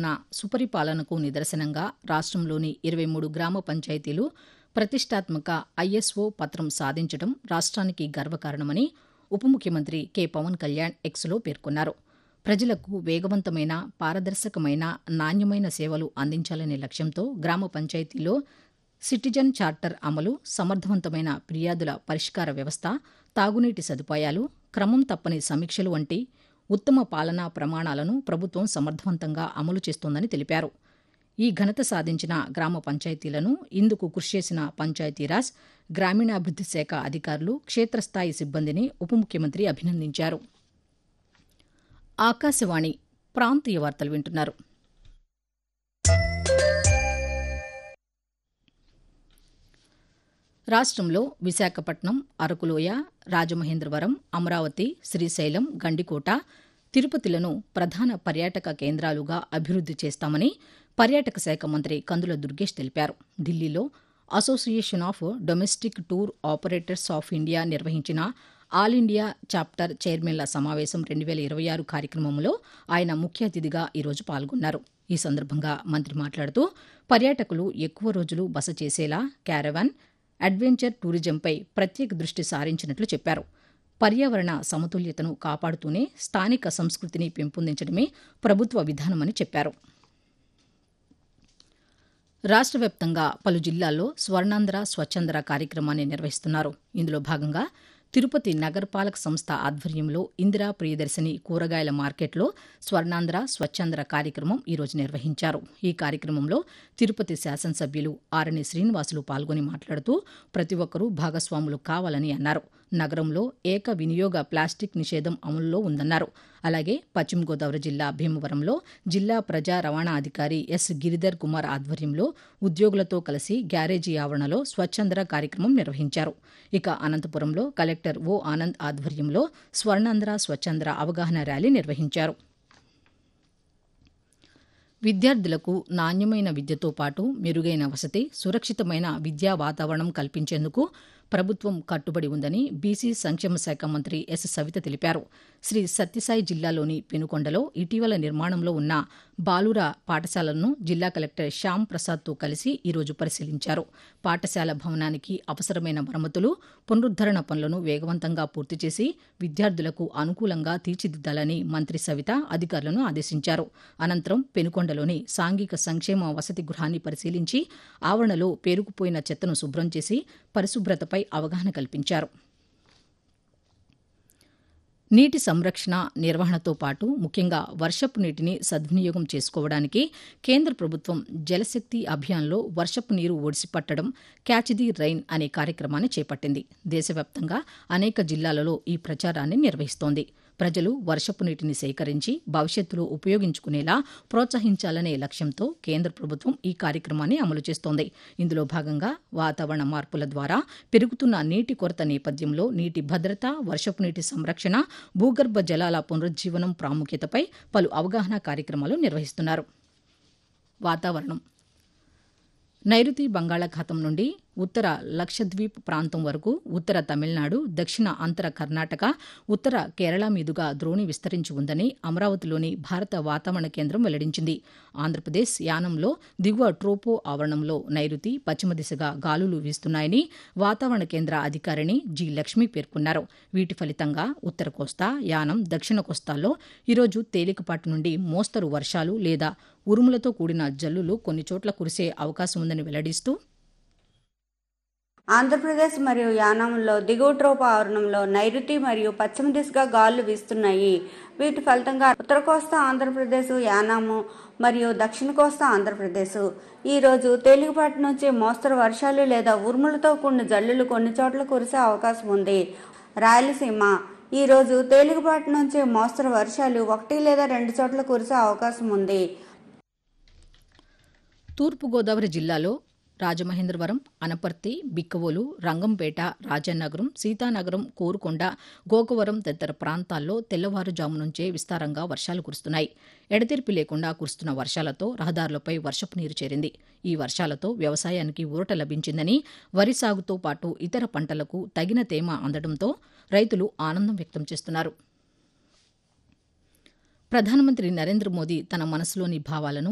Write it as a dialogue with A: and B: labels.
A: చేస్తున్న సుపరిపాలనకు నిదర్శనంగా రాష్ట్రంలోని ఇరవై మూడు గ్రామ పంచాయతీలు ప్రతిష్టాత్మక ఐఎస్ఓ పత్రం సాధించడం రాష్ట్రానికి గర్వకారణమని ఉప ముఖ్యమంత్రి కె పవన్ కళ్యాణ్ ఎక్స్లో పేర్కొన్నారు ప్రజలకు వేగవంతమైన పారదర్శకమైన నాణ్యమైన సేవలు అందించాలనే లక్ష్యంతో గ్రామ పంచాయతీలో సిటిజన్ చార్టర్ అమలు సమర్థవంతమైన ఫిర్యాదుల పరిష్కార వ్యవస్థ తాగునీటి సదుపాయాలు క్రమం తప్పని సమీక్షలు వంటి ఉత్తమ పాలనా ప్రమాణాలను ప్రభుత్వం సమర్థవంతంగా అమలు చేస్తోందని తెలిపారు ఈ ఘనత సాధించిన గ్రామ పంచాయతీలను ఇందుకు కృషి చేసిన పంచాయతీరాజ్ గ్రామీణాభివృద్ది శాఖ అధికారులు క్షేత్రస్థాయి సిబ్బందిని ఉప ముఖ్యమంత్రి అభినందించారు ఆకాశవాణి ప్రాంతీయ వార్తలు వింటున్నారు రాష్ట్రంలో విశాఖపట్నం అరకులోయ రాజమహేంద్రవరం అమరావతి శ్రీశైలం గండికోట తిరుపతిలను ప్రధాన పర్యాటక కేంద్రాలుగా అభివృద్ది చేస్తామని పర్యాటక శాఖ మంత్రి కందుల దుర్గేష్ తెలిపారు ఢిల్లీలో association of domestic tour operators of India నిర్వహించిన ఆల్ ఇండియా చాప్టర్ చైర్మన్ల సమావేశం రెండు వేల ఇరవై ఆరు కార్యక్రమంలో ఆయన ముఖ్య అతిథిగా ఈరోజు పాల్గొన్నారు ఈ సందర్భంగా మంత్రి మాట్లాడుతూ పర్యాటకులు ఎక్కువ రోజులు బస చేసేలా క్యారవాన్ అడ్వెంచర్ టూరిజంపై ప్రత్యేక దృష్టి సారించినట్లు చెప్పారు పర్యావరణ సమతుల్యతను కాపాడుతూనే స్థానిక సంస్కృతిని పెంపొందించడమే ప్రభుత్వ విధానమని చెప్పారు రాష్ట్ర వ్యాప్తంగా పలు జిల్లాల్లో స్వర్ణాంధ్ర స్వచ్ఛంద్ర కార్యక్రమాన్ని నిర్వహిస్తున్నారు ఇందులో భాగంగా తిరుపతి నగరపాలక సంస్థ ఆధ్వర్యంలో ఇందిరా ప్రియదర్శిని కూరగాయల మార్కెట్లో స్వర్ణాంధ్ర స్వచ్ఛంద్ర కార్యక్రమం ఈరోజు నిర్వహించారు ఈ కార్యక్రమంలో తిరుపతి శాసనసభ్యులు ఆరణి శ్రీనివాసులు పాల్గొని మాట్లాడుతూ ప్రతి ఒక్కరూ భాగస్వాములు కావాలని అన్నారు నగరంలో ఏక వినియోగ ప్లాస్టిక్ నిషేధం అమలులో ఉందన్నారు అలాగే పశ్చిమ గోదావరి జిల్లా భీమవరంలో జిల్లా ప్రజా రవాణా అధికారి ఎస్ గిరిధర్ కుమార్ ఆధ్వర్యంలో ఉద్యోగులతో కలిసి గ్యారేజీ ఆవరణలో స్వచ్ఛంద్ర కార్యక్రమం నిర్వహించారు ఇక అనంతపురంలో కలెక్టర్ ఓ ఆనంద్ ఆధ్వర్యంలో స్వర్ణాంధ్ర స్వచ్ఛంద్ర అవగాహన ర్యాలీ నిర్వహించారు విద్యార్థులకు నాణ్యమైన విద్యతో పాటు మెరుగైన వసతి సురక్షితమైన విద్యా వాతావరణం కల్పించేందుకు ప్రభుత్వం కట్టుబడి ఉందని బీసీ సంక్షేమ శాఖ మంత్రి ఎస్ సవిత తెలిపారు శ్రీ సత్యసాయి జిల్లాలోని పెనుకొండలో ఇటీవల నిర్మాణంలో ఉన్న బాలుర పాఠశాలను జిల్లా కలెక్టర్ శ్యామ్ ప్రసాద్తో కలిసి ఈరోజు పరిశీలించారు పాఠశాల భవనానికి అవసరమైన మరమ్మతులు పునరుద్దరణ పనులను వేగవంతంగా పూర్తి చేసి విద్యార్థులకు అనుకూలంగా తీర్చిదిద్దాలని మంత్రి సవిత అధికారులను ఆదేశించారు అనంతరం పెనుకొండలోని సాంఘిక సంక్షేమ వసతి గృహాన్ని పరిశీలించి ఆవరణలో పేరుకుపోయిన చెత్తను శుభ్రం చేసి పరిశుభ్రతపై అవగాహన కల్పించారు నీటి సంరక్షణ నిర్వహణతో పాటు ముఖ్యంగా వర్షపు నీటిని సద్వినియోగం చేసుకోవడానికి కేంద్ర ప్రభుత్వం జలశక్తి అభియాన్లో వర్షపు నీరు ఒడిసిపట్టడం క్యాచ్ ది రైన్ అనే కార్యక్రమాన్ని చేపట్టింది దేశవ్యాప్తంగా అనేక జిల్లాలలో ఈ ప్రచారాన్ని నిర్వహిస్తోంది ప్రజలు వర్షపు నీటిని సేకరించి భవిష్యత్తులో ఉపయోగించుకునేలా ప్రోత్సహించాలనే లక్ష్యంతో కేంద్ర ప్రభుత్వం ఈ కార్యక్రమాన్ని అమలు చేస్తోంది ఇందులో భాగంగా వాతావరణ మార్పుల ద్వారా పెరుగుతున్న నీటి కొరత నేపథ్యంలో నీటి భద్రత వర్షపు నీటి సంరక్షణ భూగర్భ జలాల పునరుజ్జీవనం ప్రాముఖ్యతపై పలు అవగాహన కార్యక్రమాలు నిర్వహిస్తున్నారు వాతావరణం నైరుతి బంగాళాఖాతం నుండి ఉత్తర లక్షద్వీప్ ప్రాంతం వరకు ఉత్తర తమిళనాడు దక్షిణ అంతర కర్ణాటక ఉత్తర కేరళ మీదుగా ద్రోణి విస్తరించి ఉందని అమరావతిలోని భారత వాతావరణ కేంద్రం వెల్లడించింది ఆంధ్రప్రదేశ్ యానంలో దిగువ ట్రోపో ఆవరణంలో నైరుతి పశ్చిమ దిశగా గాలులు వీస్తున్నాయని వాతావరణ కేంద్ర అధికారిని జి లక్ష్మి పేర్కొన్నారు వీటి ఫలితంగా ఉత్తర కోస్తా యానం దక్షిణ కోస్తాల్లో ఈరోజు తేలికపాటి నుండి మోస్తరు వర్షాలు లేదా ఉరుములతో కూడిన జల్లులు కొన్ని చోట్ల కురిసే అవకాశం ఉందని వెల్లడిస్తూ
B: ఆంధ్రప్రదేశ్ మరియు యానాంలో దిగువ ట్రోప ఆవరణంలో నైరుతి మరియు పశ్చిమ దిశగా గాలులు వీస్తున్నాయి వీటి ఫలితంగా ఉత్తర కోస్తా ఆంధ్రప్రదేశ్ యానాము మరియు దక్షిణ కోస్తా ఆంధ్రప్రదేశ్ ఈ రోజు తేలికపాటి నుంచి మోస్తరు వర్షాలు లేదా ఉరుములతో కూడిన జల్లులు కొన్ని చోట్ల కురిసే అవకాశం ఉంది రాయలసీమ ఈ రోజు తేలికపాటి నుంచి మోస్తరు వర్షాలు ఒకటి లేదా రెండు చోట్ల కురిసే అవకాశం ఉంది
A: తూర్పుగోదావరి జిల్లాలో రాజమహేంద్రవరం అనపర్తి బిక్కవోలు రంగంపేట రాజానగరం సీతానగరం కోరుకొండ గోకవరం తదితర ప్రాంతాల్లో తెల్లవారుజాము నుంచే విస్తారంగా వర్షాలు కురుస్తున్నాయి ఎడతెరిపి లేకుండా కురుస్తున్న వర్షాలతో రహదారులపై వర్షపు నీరు చేరింది ఈ వర్షాలతో వ్యవసాయానికి ఊరట లభించిందని వరి సాగుతో పాటు ఇతర పంటలకు తగిన తేమ అందడంతో రైతులు ఆనందం వ్యక్తం చేస్తున్నారు ప్రధానమంత్రి నరేంద్ర మోదీ తన మనసులోని భావాలను